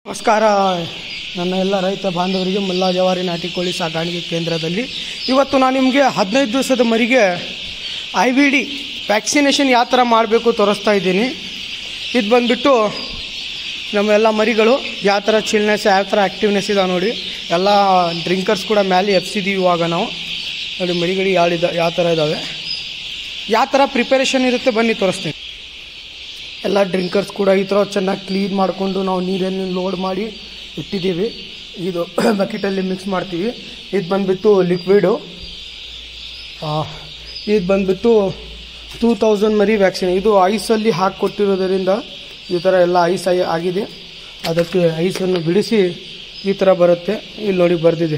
ನಮಸ್ಕಾರ ನನ್ನ ಎಲ್ಲ ರೈತ ಬಾಂಧವರಿಗೆ ಮುಲ್ಲಾ ಜವಾರಿ ನಾಟಿ ಕೋಳಿ ಸಾಕಾಣಿಕೆ ಕೇಂದ್ರದಲ್ಲಿ ಇವತ್ತು ನಾನು ನಿಮಗೆ ಹದಿನೈದು ದಿವಸದ ಮರಿಗೆ ಐ ಬಿ ಡಿ ವ್ಯಾಕ್ಸಿನೇಷನ್ ಯಾವ ಥರ ಮಾಡಬೇಕು ತೋರಿಸ್ತಾ ಇದ್ದೀನಿ ಇದು ಬಂದುಬಿಟ್ಟು ನಮ್ಮೆಲ್ಲ ಮರಿಗಳು ಯಾವ ಥರ ಚಿಲ್ನೆಸ್ ಯಾವ ಥರ ಆ್ಯಕ್ಟಿವ್ನೆಸ್ ಇದಾವೆ ನೋಡಿ ಎಲ್ಲ ಡ್ರಿಂಕರ್ಸ್ ಕೂಡ ಮೇಲೆ ಎಪ್ಸಿದೀವಿ ಇವಾಗ ನಾವು ನೋಡಿ ಮರಿಗಳು ಯಾವ ಇದ ಯಾವ ಥರ ಇದ್ದಾವೆ ಯಾವ ಥರ ಪ್ರಿಪರೇಷನ್ ಇರುತ್ತೆ ಬನ್ನಿ ತೋರಿಸ್ತೀನಿ ಎಲ್ಲ ಡ್ರಿಂಕರ್ಸ್ ಕೂಡ ಈ ಥರ ಚೆನ್ನಾಗಿ ಕ್ಲೀನ್ ಮಾಡಿಕೊಂಡು ನಾವು ನೀರನ್ನು ಲೋಡ್ ಮಾಡಿ ಇಟ್ಟಿದ್ದೀವಿ ಇದು ಬಕೆಟಲ್ಲಿ ಮಿಕ್ಸ್ ಮಾಡ್ತೀವಿ ಇದು ಬಂದುಬಿಟ್ಟು ಲಿಕ್ವಿಡು ಇದು ಬಂದುಬಿಟ್ಟು ಟೂ ತೌಸಂಡ್ ಮರಿ ವ್ಯಾಕ್ಸಿನ್ ಇದು ಐಸಲ್ಲಿ ಹಾಕಿ ಕೊಟ್ಟಿರೋದರಿಂದ ಈ ಥರ ಎಲ್ಲ ಐಸ್ ಆಗಿ- ಆಗಿದೆ ಅದಕ್ಕೆ ಐಸನ್ನು ಬಿಡಿಸಿ ಈ ಥರ ಬರುತ್ತೆ ಇಲ್ಲಿ ನೋಡಿ ಬರೆದಿದೆ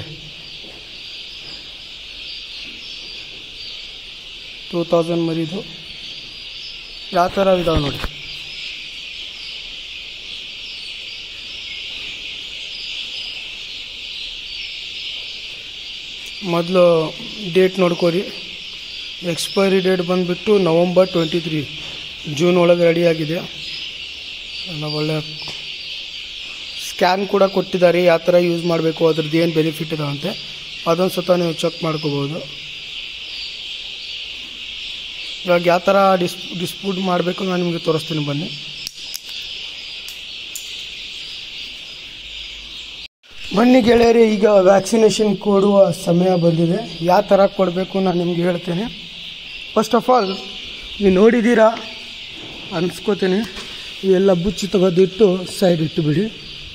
ಟೂ ತೌಸಂಡ್ ಮರಿದು ಯಾವ ಥರ ಇದಾವೆ ನೋಡಿ ಮೊದಲು ಡೇಟ್ ನೋಡ್ಕೊರಿ ಎಕ್ಸ್ಪೈರಿ ಡೇಟ್ ಬಂದುಬಿಟ್ಟು ನವಂಬರ್ ಟ್ವೆಂಟಿ ತ್ರೀ ಜೂನ್ ಒಳಗೆ ರೆಡಿಯಾಗಿದೆ ಎಲ್ಲ ಒಳ್ಳೆ ಸ್ಕ್ಯಾನ್ ಕೂಡ ಕೊಟ್ಟಿದ್ದಾರೆ ಯಾವ ಥರ ಯೂಸ್ ಮಾಡಬೇಕು ಅದ್ರದ್ದು ಏನು ಬೆನಿಫಿಟ್ ಇದಾವಂತೆ ಅದೊಂದು ಸ್ವತಃ ನೀವು ಚೆಕ್ ಮಾಡ್ಕೋಬೋದು ಇವಾಗ ಯಾವ ಥರ ಡಿಸ್ ಡಿಸ್ಪ್ಯೂಟ್ ಮಾಡಬೇಕು ನಾನು ನಿಮಗೆ ತೋರಿಸ್ತೀನಿ ಬನ್ನಿ ಬನ್ನಿ ಗೆಳೆಯರಿ ಈಗ ವ್ಯಾಕ್ಸಿನೇಷನ್ ಕೊಡುವ ಸಮಯ ಬಂದಿದೆ ಯಾವ ಥರ ಕೊಡಬೇಕು ನಾನು ನಿಮ್ಗೆ ಹೇಳ್ತೇನೆ ಫಸ್ಟ್ ಆಫ್ ಆಲ್ ನೀವು ನೋಡಿದ್ದೀರಾ ಅನ್ಸ್ಕೋತೀನಿ ಇವೆಲ್ಲ ಬುಚ್ಚಿ ತೆಗೆದಿಟ್ಟು ಸೈಡ್ ಇಟ್ಟುಬಿಡಿ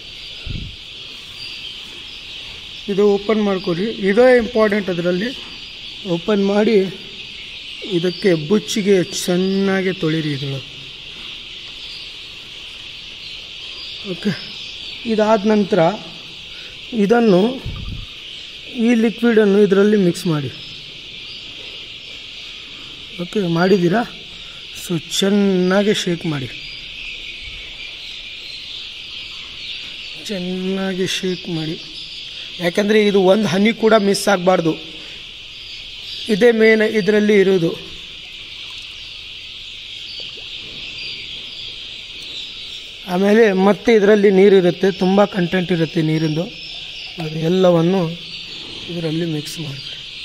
ಇದು ಓಪನ್ ಮಾಡ್ಕೊಡಿ ಇದೇ ಇಂಪಾರ್ಟೆಂಟ್ ಅದರಲ್ಲಿ ಓಪನ್ ಮಾಡಿ ಇದಕ್ಕೆ ಬುಚ್ಚಿಗೆ ಚೆನ್ನಾಗಿ ತೊಳಿರಿ ಇದು ಓಕೆ ಇದಾದ ನಂತರ ಇದನ್ನು ಈ ಲಿಕ್ವಿಡನ್ನು ಇದರಲ್ಲಿ ಮಿಕ್ಸ್ ಮಾಡಿ ಓಕೆ ಮಾಡಿದ್ದೀರಾ ಸೊ ಚೆನ್ನಾಗಿ ಶೇಕ್ ಮಾಡಿ ಚೆನ್ನಾಗಿ ಶೇಕ್ ಮಾಡಿ ಯಾಕಂದರೆ ಇದು ಒಂದು ಹನಿ ಕೂಡ ಮಿಸ್ ಆಗಬಾರ್ದು ಇದೇ ಮೇನ್ ಇದರಲ್ಲಿ ಇರೋದು ಆಮೇಲೆ ಮತ್ತೆ ಇದರಲ್ಲಿ ನೀರಿರುತ್ತೆ ತುಂಬ ಕಂಟೆಂಟ್ ಇರುತ್ತೆ ನೀರಿಂದು ಅದು ಎಲ್ಲವನ್ನು ಇದರಲ್ಲಿ ಮಿಕ್ಸ್ ಮಾಡಿ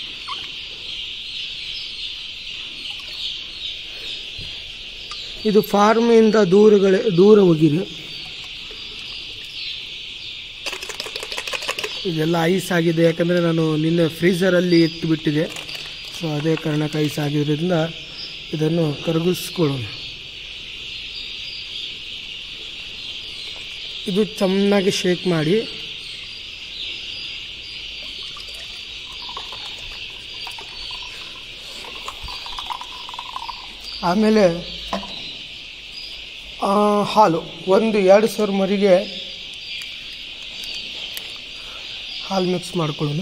ಇದು ಫಾರ್ಮಿಂದ ದೂರಗಳೇ ದೂರ ಹೋಗಿರಿ ಇದೆಲ್ಲ ಐಸ್ ಆಗಿದೆ ಯಾಕಂದರೆ ನಾನು ನಿನ್ನೆ ಫ್ರೀಝರಲ್ಲಿ ಇಟ್ಟುಬಿಟ್ಟಿದೆ ಸೊ ಅದೇ ಕಾರಣಕ್ಕೆ ಐಸ್ ಆಗಿರೋದ್ರಿಂದ ಇದನ್ನು ಕರಗಿಸ್ಕೊಳ್ಳೋಣ ಇದು ಚೆನ್ನಾಗಿ ಶೇಕ್ ಮಾಡಿ ಆಮೇಲೆ ಆ, ಹಾಲು ಒಂದು ಎರಡು ಸಾವಿರ ಮರಿಗೆ ಹಾಲು ಮಿಕ್ಸ್ ಮಾಡ್ಕೊಳ್ಳೋಣ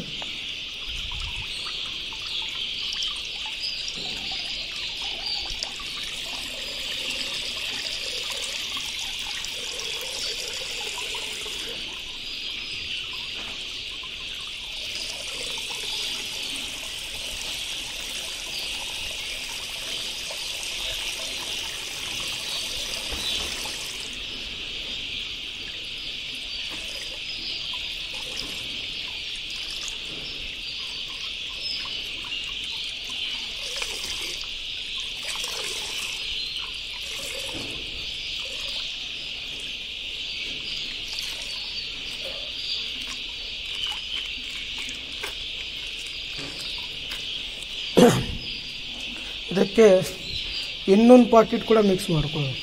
ಇದಕ್ಕೆ ಇನ್ನೊಂದು ಪಾಕೆಟ್ ಕೂಡ ಮಿಕ್ಸ್ ಮಾಡ್ಕೊಳ್ಳೋಣ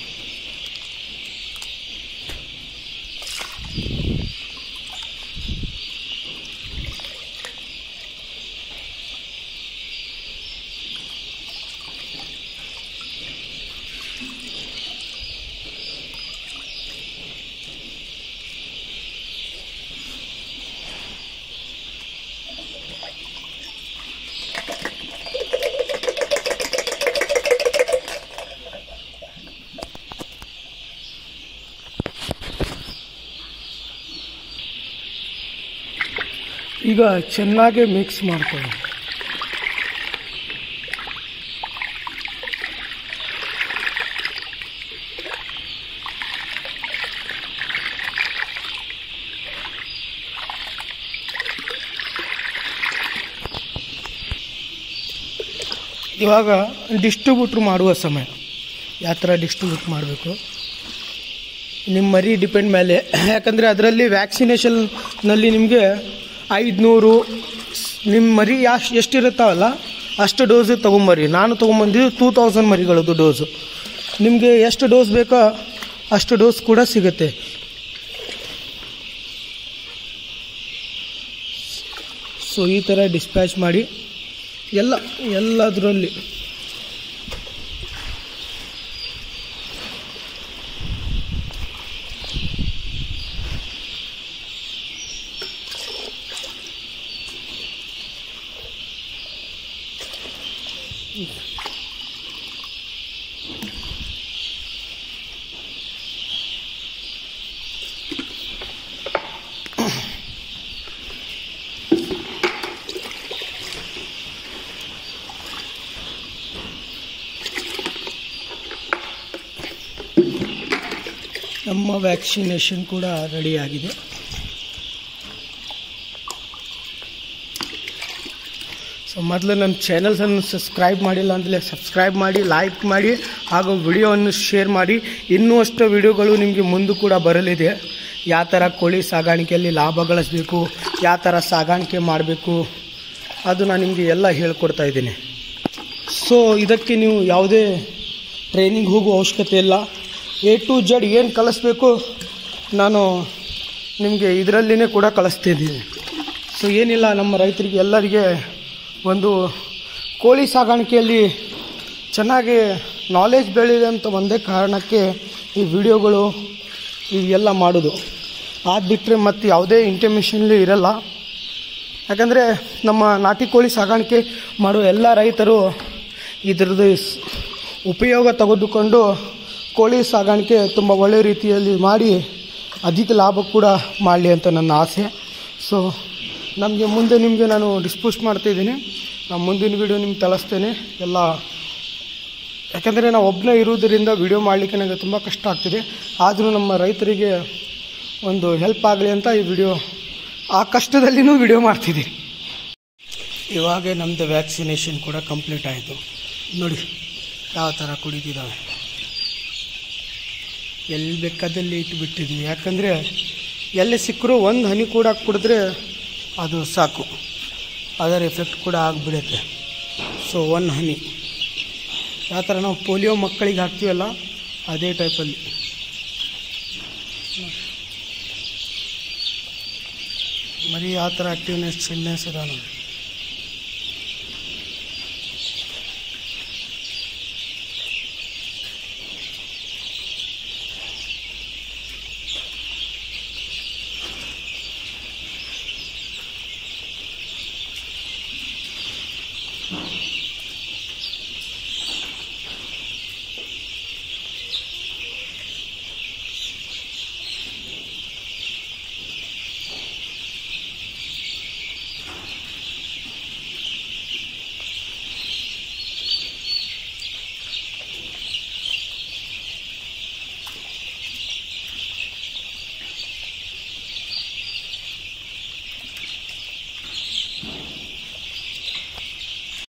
ಈಗ ಚೆನ್ನಾಗಿ ಮಿಕ್ಸ್ ಮಾಡ್ಕೊಳ್ಳೋಣ ಇವಾಗ ಡಿಸ್ಟ್ರಿಬ್ಯೂಟ್ರ್ ಮಾಡುವ ಸಮಯ ಯಾವ ಥರ ಡಿಸ್ಟ್ರಿಬ್ಯೂಟ್ ಮಾಡಬೇಕು ನಿಮ್ಮ ಮರಿ ಡಿಪೆಂಡ್ ಮೇಲೆ ಯಾಕಂದರೆ ಅದರಲ್ಲಿ ವ್ಯಾಕ್ಸಿನೇಷನ್ನಲ್ಲಿ ನಿಮಗೆ ಐದುನೂರು ನಿಮ್ಮ ಮರಿ ಯಾಶ್ ಎಷ್ಟಿರುತ್ತಾವಲ್ಲ ಅಷ್ಟು ಡೋಸ್ ತೊಗೊಂಬರ್ರಿ ನಾನು ತೊಗೊಂಬಂದಿದ್ದು ಟೂ ತೌಸಂಡ್ ಮರಿಗಳದ್ದು ಡೋಸು ನಿಮಗೆ ಎಷ್ಟು ಡೋಸ್ ಬೇಕೋ ಅಷ್ಟು ಡೋಸ್ ಕೂಡ ಸಿಗುತ್ತೆ ಸೊ ಈ ಥರ ಡಿಸ್ಪ್ಯಾಚ್ ಮಾಡಿ ಎಲ್ಲ ಎಲ್ಲದರಲ್ಲಿ ನಮ್ಮ ವ್ಯಾಕ್ಸಿನೇಷನ್ ಕೂಡ ರೆಡಿಯಾಗಿದೆ ಸೊ ಮೊದಲು ನನ್ನ ಚಾನಲ್ಸನ್ನು ಸಬ್ಸ್ಕ್ರೈಬ್ ಮಾಡಿಲ್ಲ ಅಂದರೆ ಸಬ್ಸ್ಕ್ರೈಬ್ ಮಾಡಿ ಲೈಕ್ ಮಾಡಿ ಹಾಗೂ ವಿಡಿಯೋವನ್ನು ಶೇರ್ ಮಾಡಿ ಇನ್ನೂ ಅಷ್ಟು ವಿಡಿಯೋಗಳು ನಿಮಗೆ ಮುಂದೆ ಕೂಡ ಬರಲಿದೆ ಯಾವ ಥರ ಕೋಳಿ ಸಾಗಾಣಿಕೆಯಲ್ಲಿ ಲಾಭ ಗಳಿಸ್ಬೇಕು ಯಾವ ಥರ ಸಾಗಾಣಿಕೆ ಮಾಡಬೇಕು ಅದು ನಾನು ನಿಮಗೆ ಎಲ್ಲ ಹೇಳ್ಕೊಡ್ತಾ ಇದ್ದೀನಿ ಸೊ ಇದಕ್ಕೆ ನೀವು ಯಾವುದೇ ಟ್ರೈನಿಂಗ್ ಹೋಗುವ ಅವಶ್ಯಕತೆ ಇಲ್ಲ ಎ ಟು ಜಡ್ ಏನು ಕಲಿಸ್ಬೇಕು ನಾನು ನಿಮಗೆ ಇದರಲ್ಲಿನೇ ಕೂಡ ಕಳಿಸ್ತಿದ್ದೀನಿ ಸೊ ಏನಿಲ್ಲ ನಮ್ಮ ರೈತರಿಗೆ ಎಲ್ಲರಿಗೆ ಒಂದು ಕೋಳಿ ಸಾಗಾಣಿಕೆಯಲ್ಲಿ ಚೆನ್ನಾಗಿ ನಾಲೆಜ್ ಬೆಳೀಲಿ ಅಂತ ಒಂದೇ ಕಾರಣಕ್ಕೆ ಈ ವಿಡಿಯೋಗಳು ಇವೆಲ್ಲ ಮಾಡೋದು ಅದು ಬಿಟ್ಟರೆ ಮತ್ತು ಯಾವುದೇ ಇಂಟಿಮೇಷನ್ಲಿ ಇರಲ್ಲ ಯಾಕಂದರೆ ನಮ್ಮ ನಾಟಿ ಕೋಳಿ ಸಾಗಾಣಿಕೆ ಮಾಡುವ ಎಲ್ಲ ರೈತರು ಇದರದ್ದು ಸ್- ಉಪಯೋಗ ತೆಗೆದುಕೊಂಡು ಕೋಳಿ ಸಾಗಾಣಿಕೆ ತುಂಬ ಒಳ್ಳೆಯ ರೀತಿಯಲ್ಲಿ ಮಾಡಿ ಅಧಿಕ ಲಾಭ ಕೂಡ ಮಾಡಲಿ ಅಂತ ನನ್ನ ಆಸೆ ಸೊ ನಮಗೆ ಮುಂದೆ ನಿಮಗೆ ನಾನು ಡಿಸ್ಪೋಸ್ ಮಾಡ್ತಾಯಿದ್ದೀನಿ ನಾನು ಮುಂದಿನ ವೀಡಿಯೋ ನಿಮ್ಗೆ ತಳಿಸ್ತೇನೆ ಎಲ್ಲ ಯಾಕಂದರೆ ನಾವು ಒಬ್ಬನೇ ಇರುವುದರಿಂದ ವಿಡಿಯೋ ಮಾಡಲಿಕ್ಕೆ ನನಗೆ ತುಂಬ ಕಷ್ಟ ಆಗ್ತಿದೆ ಆದರೂ ನಮ್ಮ ರೈತರಿಗೆ ಒಂದು ಹೆಲ್ಪ್ ಆಗಲಿ ಅಂತ ಈ ವಿಡಿಯೋ ಆ ಕಷ್ಟದಲ್ಲಿನೂ ವಿಡಿಯೋ ಮಾಡ್ತಿದ್ದೀನಿ ಇವಾಗ ನಮ್ಮದು ವ್ಯಾಕ್ಸಿನೇಷನ್ ಕೂಡ ಕಂಪ್ಲೀಟ್ ಆಯಿತು ನೋಡಿ ಯಾವ ಥರ ಕುಡಿತಿದ್ದಾವೆ ಎಲ್ಲಿ ಬೇಕಾದಲ್ಲಿ ಇಟ್ಬಿಟ್ಟಿದ್ವಿ ಯಾಕಂದರೆ ಎಲ್ಲಿ ಸಿಕ್ಕರೂ ಒಂದು ಹನಿ ಕೂಡ ಕುಡಿದ್ರೆ ಅದು ಸಾಕು ಅದರ ಎಫೆಕ್ಟ್ ಕೂಡ ಆಗಿಬಿಡುತ್ತೆ ಸೊ ಒನ್ ಹನಿ ಯಾವ ಥರ ನಾವು ಪೋಲಿಯೋ ಮಕ್ಕಳಿಗೆ ಹಾಕ್ತೀವಲ್ಲ ಅದೇ ಟೈಪಲ್ಲಿ ಮರಿ ಯಾವ ಥರ ಆ್ಯಕ್ಟಿವ್ನೆಸ್ ಚಿಲ್ನೆಸ್ ಅದ ನೋಡಿ